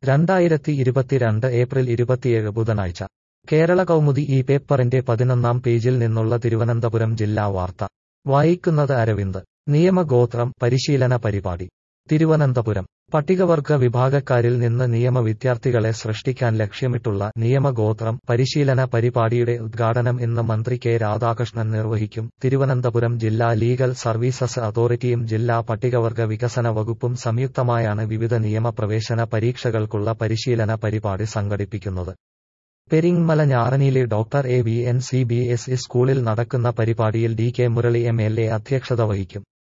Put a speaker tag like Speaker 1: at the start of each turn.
Speaker 1: രണ്ടായിരത്തി ഇരുപത്തിരണ്ട് ഏപ്രിൽ ഇരുപത്തിയേഴ് ബുധനാഴ്ച കേരള കൗമുദി ഈ പേപ്പറിന്റെ പതിനൊന്നാം പേജിൽ നിന്നുള്ള തിരുവനന്തപുരം ജില്ലാ വാർത്ത വായിക്കുന്നത് അരവിന്ദ് നിയമഗോത്രം പരിശീലന പരിപാടി തിരുവനന്തപുരം പട്ടികവർഗ വിഭാഗക്കാരിൽ നിന്ന് നിയമ വിദ്യാർത്ഥികളെ സൃഷ്ടിക്കാൻ ലക്ഷ്യമിട്ടുള്ള നിയമഗോത്രം പരിശീലന പരിപാടിയുടെ ഉദ്ഘാടനം ഇന്ന് മന്ത്രി കെ രാധാകൃഷ്ണൻ നിർവഹിക്കും തിരുവനന്തപുരം ജില്ലാ ലീഗൽ സർവീസസ് അതോറിറ്റിയും ജില്ലാ പട്ടികവർഗ വികസന വകുപ്പും സംയുക്തമായാണ് വിവിധ നിയമപ്രവേശന പരീക്ഷകൾക്കുള്ള പരിശീലന പരിപാടി സംഘടിപ്പിക്കുന്നത് പെരിങ്മല ഞാറനിയിലെ doctor A V N C B S E സ്കൂളിൽ നടക്കുന്ന പരിപാടിയിൽ D K Murali M L A അധ്യക്ഷത വഹിക്കും